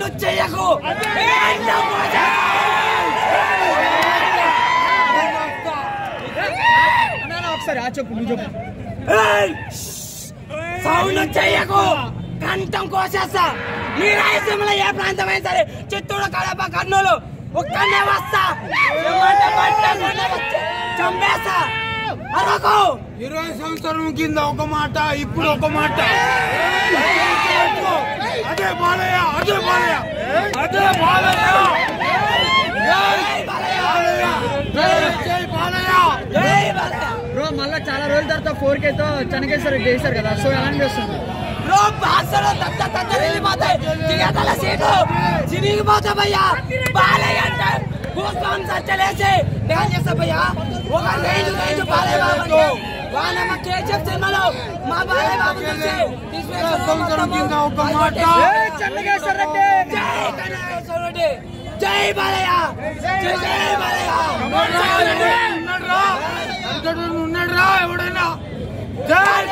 చెయ్యకు ఒకసారి ఆ చెప్పు నువ్వు చెప్పు సౌండ్ చెయ్యకు కంఠం కోసేస్తా మీ రాయలసీమలో ఏ ప్రాంతం అయినా సరే చిత్తూరు కడప కర్నూలు ఒక్కనే వస్తా ఏమంటే పట్టకుండా వచ్చి చంపేస్తా అరకు ఇరవై సంవత్సరం కింద ఒక మాట ఇప్పుడు ఒక మాట అదే బాలయ్య అదే బాలయ్య అదే బాలయ్య జై బాలయ్య! జై బాలయ్య జై బాలయ్య! బ్రో మళ్ళీ చాలా రోజుల తర్వాత ఫోర్ కే తో చెనకేశ్వర చేశారు కదా సో ఎలా అనిపిస్తుంది బ్రో బాక్సలో తత్త తత్త వెళ్ళిపోతాయి థియేటర్ల సీటు చిరిగిపోతా భయ్యా బాలయ్య అంటే గూస్ బంప్స్ వచ్చలేసి డ్యాన్స్ చేస్తా భయ్యా ఒక రేంజ్ రేంజ్ బాలయ్య బాబు వాన మా కేజీఎఫ్ సినిమాలో మా బాలయ్య బాబు చూసి ఇరవై సంవత్సరం కింద ఒక మాట చెన్నకేశ్వర రెడ్డి జై కనకేశ్వర రెడ్డి జై బాలయ్య జై జై బాలయ్య ఉన్నాడురా ఉన్నాడురా ఎవడైనా జై